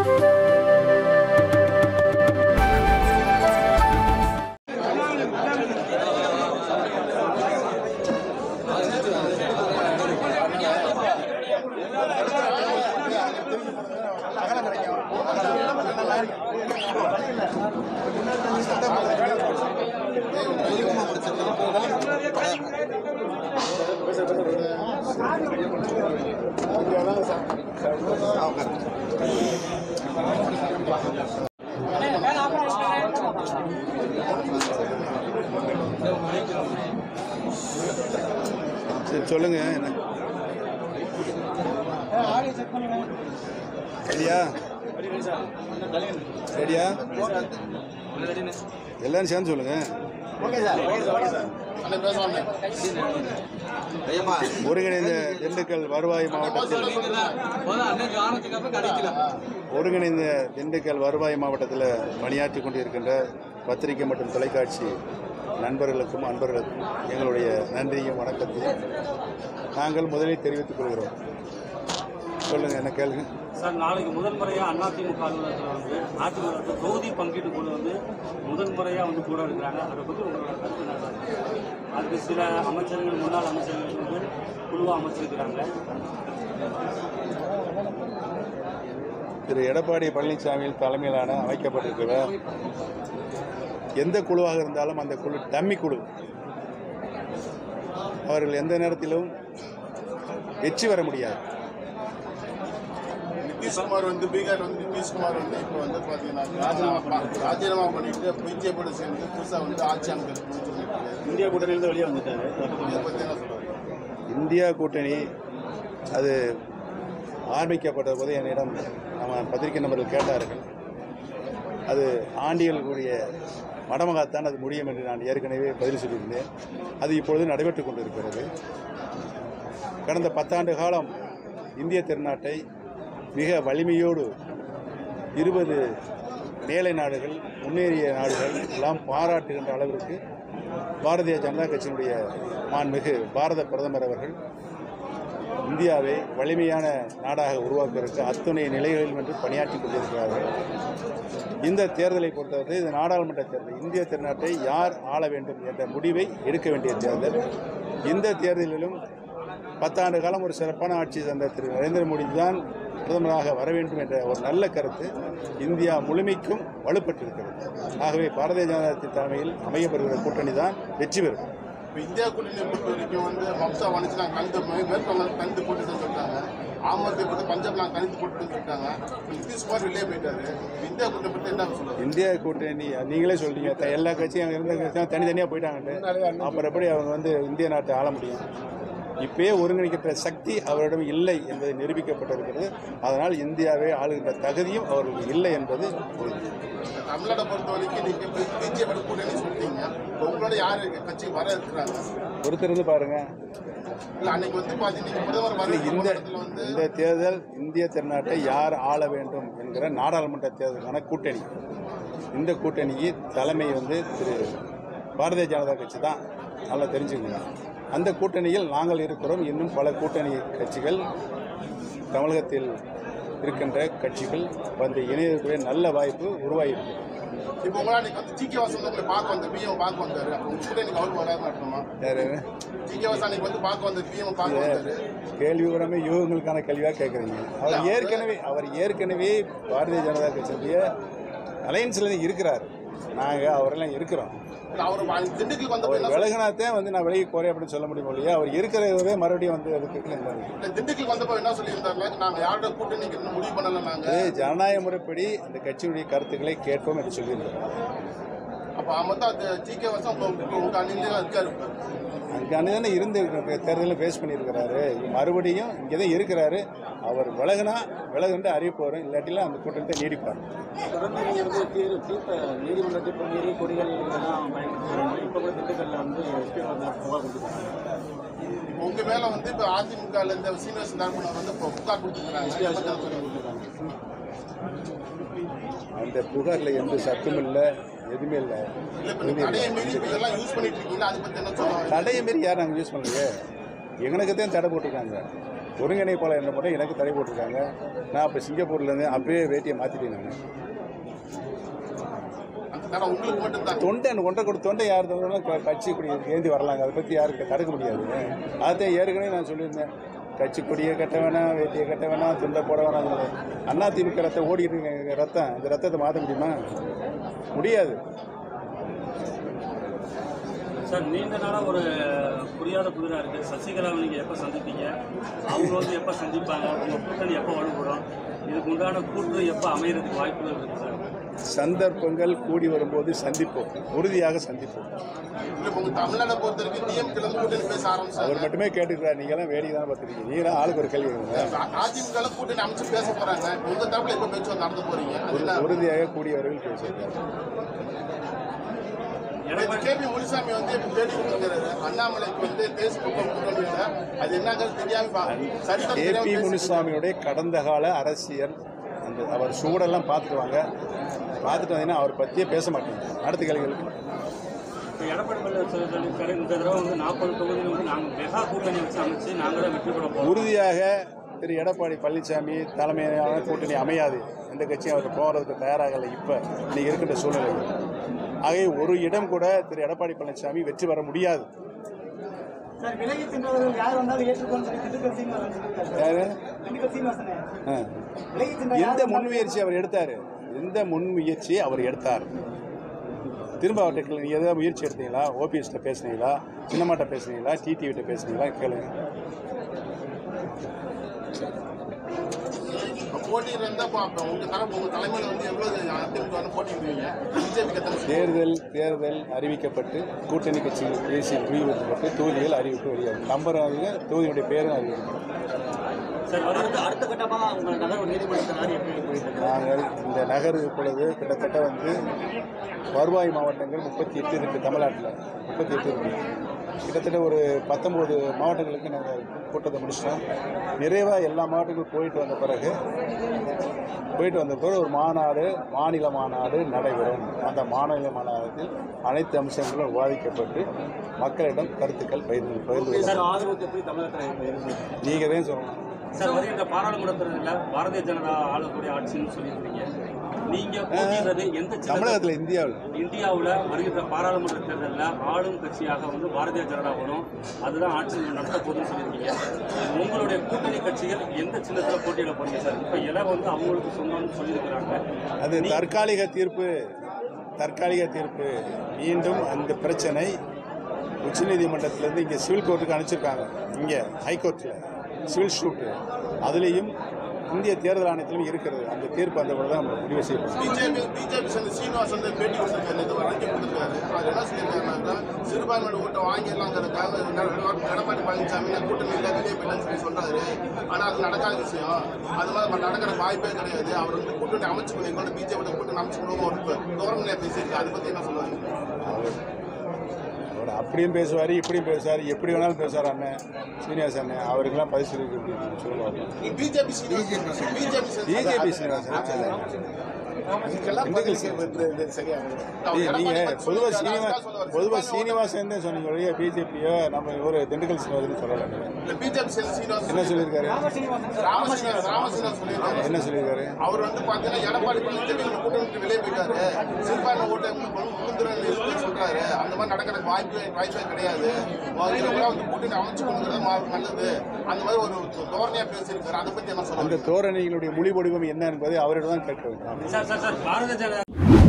சரி சொல்லுங்க என்ன ரெடியா ரெடியா எல்லாரும் சேர்ந்து சொல்லுங்க ஒருங்கிணைந்த திண்டுக்கல் வருவாய் மாவட்டத்தில் ஒருங்கிணைந்த திண்டுக்கல் வருவாய் மாவட்டத்தில் பணியாற்றி கொண்டிருக்கின்ற பத்திரிகை மற்றும் தொலைக்காட்சி நண்பர்களுக்கும் அன்பர்களுக்கும் எங்களுடைய நன்றியும் வணக்கத்தையும் நாங்கள் முதலில் தெரிவித்துக் கொள்கிறோம் சொல்லுங்க என்ன கேளுங்க சார் நாளைக்கு முதல் முறையாக அதிமுக அலுவலகத்தில் வந்து அதிமுக தொகுதி பங்கீட்டு குழு வந்து முதல் முறையாக வந்து கூட இருக்கிறாங்க அதை பற்றி உங்களோட கருத்து என்ன சார் அதுக்கு சில அமைச்சர்கள் முன்னாள் அமைச்சர்கள் வந்து குழுவாக அமைச்சிருக்கிறாங்க திரு எடப்பாடி பழனிசாமியின் தலைமையிலான அமைக்கப்பட்டிருக்கிற எந்த குழுவாக இருந்தாலும் அந்த குழு டம்மி குழு அவர்கள் எந்த நேரத்திலும் வெற்றி பெற முடியாது நிதிஷ்குமார் வந்து பீகார் வந்து நிதிஷ்குமார் வந்து இப்போ வந்து பார்த்தீங்கன்னா ராஜினாமா ராஜினாமா பண்ணிட்டு பிஜேபியோட சேர்ந்து புதுசாக வந்து ஆட்சி அமைக்கிறது இந்தியா கூட்டணியிலிருந்து வெளியே வந்துட்டாரு இதை பற்றி என்ன சொல்லுவாங்க இந்தியா கூட்டணி அது ஆரம்பிக்கப்பட்ட போது என்னிடம் நம்ம பத்திரிகை நபர்கள் கேட்டார்கள் அது ஆண்டிகள் கூடிய மடமகாத்தான் அது முடியும் என்று நான் ஏற்கனவே பதில் சொல்லியிருந்தேன் அது இப்பொழுது நடைபெற்றுக் கொண்டிருக்கிறது கடந்த பத்தாண்டு காலம் இந்திய திருநாட்டை மிக வலிமையோடு இருபது மேலை நாடுகள் முன்னேறிய நாடுகள் எல்லாம் பாராட்டுகின்ற அளவிற்கு பாரதிய ஜனதா கட்சியினுடைய மாண்புமிகு பாரத பிரதமர் அவர்கள் இந்தியாவை வலிமையான நாடாக உருவாக்குவதற்கு அத்துணை நிலைகளிலும் என்று பணியாற்றி கொண்டிருக்கிறார்கள் இந்த தேர்தலை பொறுத்தவரை இது நாடாளுமன்ற தேர்தல் இந்திய திருநாட்டை யார் ஆள வேண்டும் என்ற முடிவை எடுக்க வேண்டிய தேர்தல் இந்த தேர்தலிலும் பத்தாண்டு காலம் ஒரு சிறப்பான ஆட்சி தந்த திரு நரேந்திர மோடி தான் பிரதமராக வர வேண்டும் என்ற ஒரு நல்ல கருத்து இந்தியா முழுமைக்கும் வலுப்பட்டிருக்கிறது ஆகவே பாரதிய ஜனதா கட்சி தலைமையில் அமையப்படுகிற கூட்டணி தான் வெற்றி பெறும் இப்போ இந்தியா கூட்டணியை பொறுத்த வரைக்கும் வந்து மம்தா வனிச்சு நான் கலந்து மேற்கொள்ள கலந்து போட்டுன்னு சொல்லிட்டாங்க ஆமத்தை பற்றி பஞ்சாப் நான் கலந்து போட்டுன்னு சொல்லிட்டாங்க இப்போ நிதிஷ்குமார் வெளியே போயிட்டாரு இப்ப இந்தியா கூட்டணி பற்றி என்ன சொல்லுவாங்க இந்தியா கூட்டணி நீங்களே சொல்றீங்க த- எல்லா கட்சியும் அங்கே இருந்த கட்சியும் தனித்தனியாக போயிட்டாங்கன்ட்டு அப்புறம் எப்படி அவங்க வந்து இந்திய நாட்டை ஆள முடியும் இப்பயே ஒருங்கிணைக்கின்ற சக்தி அவரிடம் இல்லை என்பது நிரூபிக்கப்பட்டிருக்கிறது அதனால் இந்தியாவை ஆளுகின்ற தகுதியும் அவர்களுக்கு இல்லை என்பது உறுதி. தமிழ்நாட்டை பொறுத்த வரைக்கும் நீங்கள் பிஜேபி கூட்டணி சொல்லிட்டீங்க இப்போ உங்களோட யார் கட்சி வர இருக்கிறாங்க பொறுத்திருந்து பாருங்க இல்லை அன்னைக்கு வந்து பார்த்தீங்கன்னா பிரதமர் வர இந்த இடத்துல வந்து இந்த தேர்தல் இந்திய திருநாட்டை யார் ஆள வேண்டும் என்கிற நாடாளுமன்ற தேர்தலுக்கான கூட்டணி இந்த கூட்டணிக்கு தலைமை வந்து திரு பாரதிய ஜனதா கட்சி தான் நல்லா தெரிஞ்சுக்கங்க அந்த கூட்டணியில் நாங்கள் இருக்கிறோம் இன்னும் பல கூட்டணி கட்சிகள் தமிழகத்தில் இருக்கின்ற கட்சிகள் வந்து இணையக்கூடிய நல்ல வாய்ப்பு உருவாயிருக்கு இப்போ உங்களா அன்னைக்கு வந்து ஜி கே வாசன் உங்களை பார்க்க வந்த பிஎம் பார்க்க வந்தாரு அப்போ உங்க கூட எனக்கு அவருக்கு வராது நடத்துமா யாரு ஜி கே வாசன் அன்னைக்கு வந்து பார்க்க வந்த பிஎம் பார்க்க வந்தாரு கேள்வி உரமே யூகங்களுக்கான கேள்வியாக கேட்குறீங்க அவர் ஏற்கனவே அவர் ஏற்கனவே பாரதிய ஜனதா கட்சியுடைய அலையன்ஸில் தான் இருக்கிறார் நாங்கள் அவரெல்லாம் இருக்கிறோம் இல்ல, அவர் வ- திண்டுக்கல் வந்தப்போ அவர் என்ன சொன்னாரு? விலகினாத்தான் வந்து நான் விலகி போறேன் அப்படின்னு சொல்ல முடியும் இல்லையா அவர் இருக்கிறதே மறுபடியும் வந்து அதுக்கு இல்ல, திண்டுக்கல் வந்தப்போ என்ன சொல்லியிருந்தாருல நாங்க யாரோட கூட்டணி இன்னும் முடிவு பண்ணல நாங்க அது ஜனநாயக முறைப்படி அந்த கட்சியினுடைய கருத்துக்களை கேட்போம் என்று சொல்லியிருந்தார் அப்ப அவன் தான் ஜி கே வாசன் உங்க உங்க- உங்க அணியில தான் இருக்காரு இப்ப. அங்கே அண்ணன் இருந்து தேர்தலில் ஃபேஸ் பண்ணியிருக்கிறாரு மறுபடியும் இங்கே தான் இருக்கிறாரு அவர் விலகுனா விலகுன்ற அறிவிப்பு வரும் இல்லாட்டிலாம் அந்த கூட்டத்தை நீடிப்பார் தொடர்ந்து நீங்க வந்து தீர்வு தீர்ப்ப நீதிமன்ற தீர்ப்பு மீறி கொடிகள் இதெல்லாம் பயன்படுத்துறாங்க இப்போ கூட திண்டுக்கல்ல வந்து எஸ்பி வந்து புகார் கொடுத்துருக்காங்க உங்க மேல வந்து இப்ப அதிமுக ல இந்த சீனியர்ஸ் நார்மலர் வந்து இப்போ புகார் கொடுத்துருக்காங்க அந்த புகாரில் எந்த சத்தமும் இல்லை எதுவுமே இல்லை இல்ல இப்ப நீங்க தடையை மீறி இப்ப இதெல்லாம் யூஸ் பண்ணிட்டு இருக்கீங்களா அதை பத்தி என்ன சொல்லுவாங்க தடையை மாரி யாரும் நாங்கள் யூஸ் பண்ணலையே எங்களுக்கு தான் தடை போட்டிருக்காங்க ஒருங்கிணைப்பாளர் என்ன மட்டும் எனக்கு தடை போட்டிருக்காங்க நான் இப்போ சிங்கப்பூர்லேருந்து அப்பயே வேட்டியை மாற்றிட்டேன் நான் அந்த தடை உங்களுக்கு மட்டும்தான் தொண்டை எனக்கு ஒன்றை கொடுத்த தொண்டை யார் தந்தாலும் க- கட்சி கொடி ஏந்தி வரலாங்க அதை பற்றி யாருக்கு தடுக்க முடியாது அதான் ஏற்கனவே நான் சொல்லியிருந்தேன் கட்சி கொடியை கட்ட வேணாம் வேட்டியை கட்ட வேணாம் துண்டை போட வேணாம் அண்ணா திமுக ரத்தம் ஓடிட்டு இருக்க ரத்தம் அந்த ரத்தத்தை மாற்ற முடியுமா முடியாது சார் நீண்ட நாளா ஒரு புரியாத புதிரா இருக்கு சசிகலாவை நீங்க எப்ப சந்திப்பீங்க அவங்க வந்து எப்ப சந்திப்பாங்க உங்க கூட்டணி எப்ப வலுப்படும் இதுக்கு உண்டான கூட்டு எப்ப அமையறதுக்கு வாய்ப்புகள் இருக்கு சார் சந்தர்ப்பங்கள் கூடி வரும்போது சந்திப்போம் உறுதியாக சந்திப்போம் இல்ல உங்க தமிழ்நாட்டை பொறுத்த வரைக்கும் டிஎம்கே இருந்து கூட்டணி பேச ஆரம்பிச்சாங்க அவர் மட்டுமே கேட்டுக்கிறார் நீங்களாம் வேடிக்கை தான் பார்த்துருக்கீங்க நீங்களாம் ஆளுக்கு ஒரு கேள்வி கேளுங்க. அதிமுக ல கூட்டணி அமைச்சு பேச போறாங்க உங்க தரப்புல எப்ப பேச்சு நடந்து போறீங்க அது உறு- என்ன? உறுதியாக கூடியவர்கள் பேசியிருக்காரு எடப்பாடி கே பி முனிசாமி வந்து இப்ப பேட்டி கொடுக்கிறாரு அண்ணாமலைக்கு வந்து தேசிய கூட்டணி இல்ல அது என்னங்கிறது தெரியாம பா- சரித்திரம் ஏ தெரியாம பி பேசிட்டு முனுசாமியுடைய கடந்த கால அரசியல் அந்த அவர் சூடெல்லாம் பார்த்துட்டு வாங்க பார்த்துட்டு வந்தீங்கன்னா அவர் பற்றியே பேச மாட்டேங்க அடுத்த கேள்விகளுக்கு இப்ப எடப்பாடி பழனிசாமி சொல்லியிருக்காரு இந்த தடவை வந்து நாற்பது தொகுதியில் வந்து நாங்க மெகா கூட்டணி வச்சு அமைச்சு நாங்க தான் வெற்றி பெற போறோம் உறுதியாக திரு எடப்பாடி பழனிசாமி தலைமையிலான கூட்டணி அமையாது எந்த கட்சியும் அவர் போகிறதுக்கு தயாராகலை இப்போ இன்னைக்கு இருக்கின்ற சூழ்நிலை ஆகவே ஒரு இடம் கூட திரு எடப்பாடி பழனிசாமி வெற்றி பெற முடியாது சார் விலகி சென்றவர்கள் யார் வந்தாலும் ஏற்றுக்கொண்டு சொல்லி திண்டுக்கல் சீனிவாசன் சொல்லியிருக்காரு யாரு திண்டுக்கல் சீனிவாசனே ஆ. விலகி சென்ற எந்த யார் முன்முயற்சி அவர் எடுத்தார் எந்த முன்முயற்சி அவர் எடுத்தார் திரும்ப அவர்கிட்ட நீங்கள் எதாவது முயற்சி எடுத்தீங்களா ஓபிஎஸ்ல பேசுனீங்களா சின்னமாட்ட பேசுனீங்களா டிடிவிட்ட பேசுனீங்களா கேளுங்க இப்ப போட்டியில் இருந்தா பார்ப்போம் உங்க தரப்பு உங்க தலைமையில வந்து எவ்வளவு அதிமுக வந்து போட்டிடுவீங்க பிஜேபி எத்தனை seat? தேர்தல் தேர்தல் அறிவிக்கப்பட்டு கூட்டணி கட்சிகள் பேசி முடிவெடுக்கப்பட்டு தொகுதிகள் அறிவிப்பு வெளியாகும் நம்பர் அறிவிக்க தொகுதியுடைய பேரும் அறிவிக்கும் சார் வருவது அடுத்த கட்டமாக உங்க நகர்வு நீதிமன்றத்தை நாடி எப்படி போயிட்டு இருக்கு? நாங்கள் இந்த நகர் இப்பொழுது கிட்டத்தட்ட வந்து வருவாய் மாவட்டங்கள் முப்பத்தி எட்டு இருக்குது தமிழ்நாட்டில் முப்பத்தி எட்டு இருக்கு கிட்டத்தட்ட ஒரு பத்தொம்போது மாவட்டங்களுக்கு நாங்கள் கூட்டத்தை முடிச்சிட்டோம் நிறைவாக எல்லா மாவட்டங்களுக்கும் போயிட்டு வந்த பிறகு போயிட்டு வந்த பிறகு ஒரு மாநாடு மாநில மாநாடு நடைபெறும் அந்த மாநில மாநாட்டில் அனைத்து அம்சங்களும் விவாதிக்கப்பட்டு மக்களிடம் கருத்துக்கள் பகிர்ந்து பகிர்ந்து சார் ஆதரவு எப்படி தமிழகத்தில் இப்ப இருக்கு? நீங்கள் தான் சொல்லணும் சார் வருகின்ற பாராளுமன்ற தேர்தலில் பாரதிய ஜனதா ஆளக்கூடிய ஆட்சின்னு சொல்லியிருக்கீங்க நீங்க போட்டியிடுறது எந்த சின்னத்தில் தமிழகத்தில் இந்தியாவில் இந்தியாவுல வருகின்ற பாராளுமன்ற தேர்தலில் ஆளும் கட்சியாக வந்து பாரதிய ஜனதா வரும் அதுதான் ஆட்சி நடத்த போகுதுன்னு சொல்லியிருக்கீங்க உங்களுடைய கூட்டணி கட்சிகள் எந்த சின்னத்தில் போட்டியிட போறீங்க சார் இப்போ இலை வந்து அவங்களுக்கு சொந்தம்னு சொல்லியிருக்கிறாங்க அது தற்காலிக தீர்ப்பு தற்காலிக தீர்ப்பு மீண்டும் அந்த பிரச்சனை உச்சநீதிமன்றத்திலேருந்து இங்கே சிவில் கோர்ட்டுக்கு அனுப்பிச்சிருக்காங்க இங்கே ஹைகோர்ட்டில் சிவில் ஷூட்டு அதுலேயும் இந்திய தேர்தல் ஆணையத்திலும் இருக்கிறது அந்த தீர்ப்பு அந்த தான் நம்ம முடிவு செய்யப்படும் பிஜேபி பிஜேபி சேர்ந்த சீனிவாஸ் வந்து பேட்டி கொடுத்துருக்காரு இது வரைக்கும் கொடுத்துருக்காரு அவர் என்ன சொல்லியிருக்காருனாக்கா சிறுபான்மையோட கூட்டம் வாங்கிடலாங்கிறதுக்காக எட- எடப்பாடி பழனிசாமி நான் கூட்டணி இல்லை வெளியே போயிடலாம்னு சொல்லி சொல்றாரு ஆனா அது நடக்காத விஷயம் அது மாதிரி நடக்கிற வாய்ப்பே கிடையாது அவர் வந்து கூட்டணி அமைச்சு எங்களோட பிஜேபி கூட்டணி அமைச்சு கொடுக்க ஒரு கவர்மெண்ட் பேசியிருக்கு அதை பத்தி என்ன சொல்லுவாங்க அவர் அவர் அப்படியும் பேசுவார் இப்படியும் பேசுவார் எப்படி வேணாலும் பேசுவார் அண்ணன் சீனிவாஸ் அண்ணன் அவருக்கெல்லாம் பதில் சொல்லி சொல்லுவார் BJP BJP BJP Srinivasan Dindigul Srinivasan ஏய், நீங்க பொதுவா சீனிவாஸ் பொதுவா சீனிவாசன் தான் சொன்னீங்க ஒழிய பிஜேபியோ நம்ம ஒரு திண்டுக்கல் சீனிவாசன் சொல்லலை பிஜேபி சேர்ந்த சீனிவாஸ் என்ன சொல்லியிருக்காரு ராமசீனிவாஸ் ராமசீனிவாஸ் சொல்லியிருக்காரு என்ன சொல்லியிருக்காரு அவர் வந்து பாத்தீங்கன்னா எடப்பாடி பழனிசாமி இந்த கூட்டம் விட்டு வெளியே போயிட்டாரு சிறுபான்மை ஓட்டம் முந்திரன் சொல்றாரு அந்த மாதிரி நடக்கிறதுக்கு வாய்ப்பு வாய்ப்பே கிடையாது அவங்க கூட வந்து கூட்டணி அமைச்சு கொடுக்குறது மா- நல்லது அந்த மாதிரி ஒரு தோரணையா பேசியிருக்காரு அதை பத்தி என்ன சொல்லுவாங்க அந்த தோரணைகளுடைய மொழி வடிவம் என்ன என்பதை அவரிடம் தான் கேட்க வேண்டும் sir sir sir Bharatiya Janata